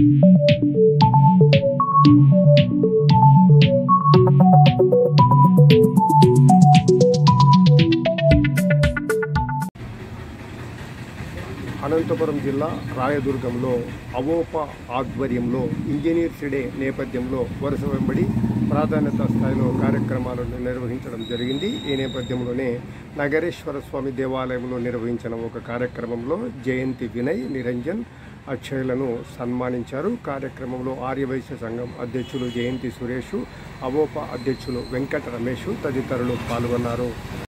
అనంతపురం జిల్లా రాయదుర్గంలో అవోప ఆధ్వర్యంలో engineers day నేపథ్యంలో వరుస వెంబడి ప్రాధాన్యత స్థాయిలో కార్యక్రమాలను నిర్వహించడం జరిగింది ఈ నేపథ్యంలోనే నగరేశ్వర స్వామి దేవాలయంలో నిర్వహించిన ఒక కార్యక్రమంలో జయంతి వినయ్ నిరంజన్ అక్షయ్లను సన్మానించారు కార్యక్రమంలో ఆర్యవైశ్య సంఘం అధ్యక్షులు జయంతి సురేష్ అవోప అధ్యక్షులు వెంకట రమేష్ తదితరులు పాల్గొన్నారు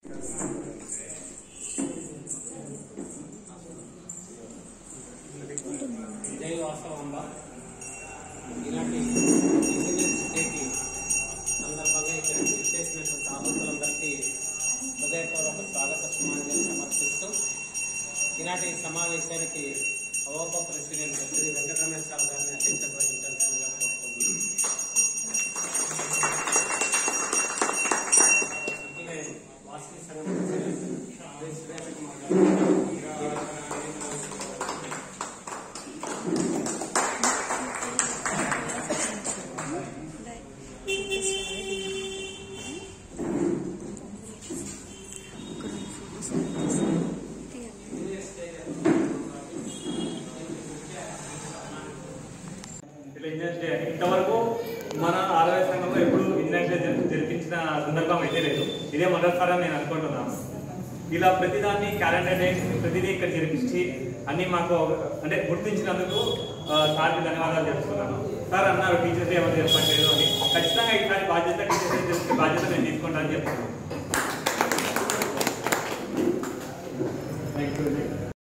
జై వాస్తవంగా ఇలాంటి ఇంజనీర్స్ డేకి సందర్భంగా ఇక్కడ విచ్చేసినటువంటి ఆహుతులందరికీ హృదయపూర్వక స్వాగత సమాజాన్ని సమర్పిస్తూ ఈనాటి సమావేశానికి అవోప ప్రెసిడెంట్ శ్రీ వెంకటరమేష్ సార్ గారిని అధ్యక్షత వహించాల్సిందిగా కోరుతున్నాను ఇటీవలే వాసవి సంఘం ప్రెసిడెంట్ శ్రీ సురేష్ కుమార్ గారు ఇట్లా ఇంజనీర్స్ డే ఇంతవరకు మన ఆరోగ్య సంఘంలో ఎప్పుడు ఇంజనీర్స్ డే జరి- జరిపించిన సందర్భం అయితే లేదు ఇదే మొదటిసారి అని నేను అనుకుంటున్నాను ఇలా ప్రతిదాన్ని క్యాలెండర్ డే ప్రతిదీ ఇక్కడ జరిపించి అన్ని మాకు అంటే గుర్తించినందుకు ఆ, సార్కి ధన్యవాదాలు తెలుస్తున్నాను సార్ అన్నారు టీచర్స్ డే ఎవరు చెప్పట్లేదు అని ఖచ్చితంగా ఈసారి బాధ్యత టీచర్స్ డే తెలిసే బాధ్యత నేను తీసుకుంటానని చెప్తున్నాను